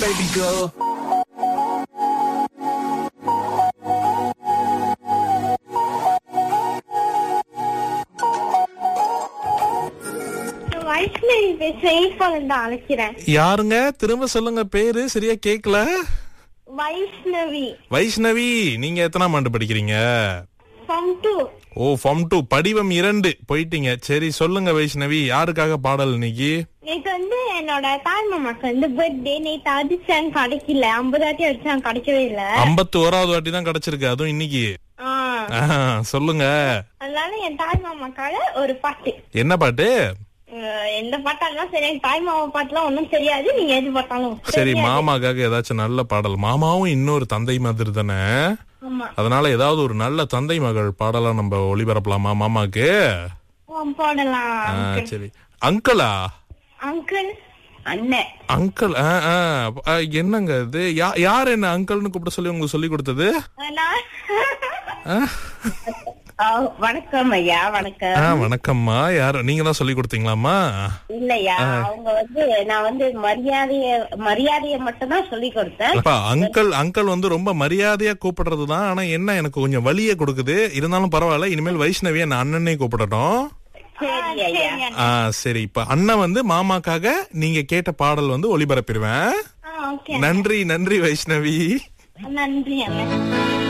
baby girl. Vaishnavi பேசுறேன் தான் அழைக்கிறேன் யாருங்க திரும்ப சொல்லுங்க பேரு சரியா கேக்கல வைஷ்ணவி வைஷ்ணவி நீங்க எத்தனாம் ஆண்டு படிக்கிறீங்க from two oh form two படிவம் இரண்டு போயிட்டீங்க சரி சொல்லுங்க வைஷ்ணவி யாருக்காக பாடல் இன்னைக்கு நேற்று வந்து என்னோட தாய் மாமாக்கு வந்து பர்த்டே நேற்று அடிச்சாங்க கிடைக்கல ஐம்பது வாட்டி அடிச்சாங்க கிடைக்கவே இல்ல ஐம்பத்தி ஓராவது வாட்டி தான் கிடைச்சிருக்கு அதுவும் இன்னைக்கு ஆ, ஆஹா, சொல்லுங்க அதனால என் தாய் மாமாக்காக ஒரு பாட்டு என்ன பாட்டு அஹ், எந்த பாட்டாலும் சரி என் தாய் மாமா பாட்டுலாம் ஒண்ணும் தெரியாது நீங்க எது பாட்டாலும் சரி மாமாக்காக ஏதாச்சும் நல்ல பாடல் மாமாவும் இன்னொரு தந்தை மாதிரி தானே ஆமா அதனால ஏதாவது ஒரு நல்ல தந்தை மகள் பாடலாம் நம்ம ஒளிபரப்பலாமா மாமாக்கு ஆ, போடலாம் ஆ, சரி அங்கிளா அங்கிள் அண்ணன் அங்கிள் ஆ, ஆ, ஆ, என்னங்க இது யா- யார் என்ன அங்கிள்னு கூப்பிட சொல்லி உங்களுக்கு சொல்லி கொடுத்தது நான் ஆ? ஆ, வணக்கம் ஐயா வணக்கம் ஆ, வணக்கம்மா யார் நீங்க தான் சொல்லி கொடுத்தீங்களாம்மா இல்லையா அவங்க வந்து நான் வந்து மரியாதைய மரியாதைய மட்டும் தான் சொல்லி கொடுத்தேன் அப்பா அங்கிள் அங்கிள் வந்து ரொம்ப மரியாதையா கூப்பிடுறது தான் ஆனா என்ன எனக்கு கொஞ்சம் வலியே கொடுக்குது இருந்தாலும் பரவாயில்ல இனிமேல் வைஷ்ணவிய நான் அண்ணனே கூப்பிடட்டும் சரி ஐயா ஆ சரி இப்ப அண்ணன் வந்து மாமாக்காக நீங்க கேட்ட பாடல் வந்து ஒளிபரப்பிடுவேன் ஆ, ஓகே நன்றி நன்றி வைஷ்ணவி நன்றி அண்ணன்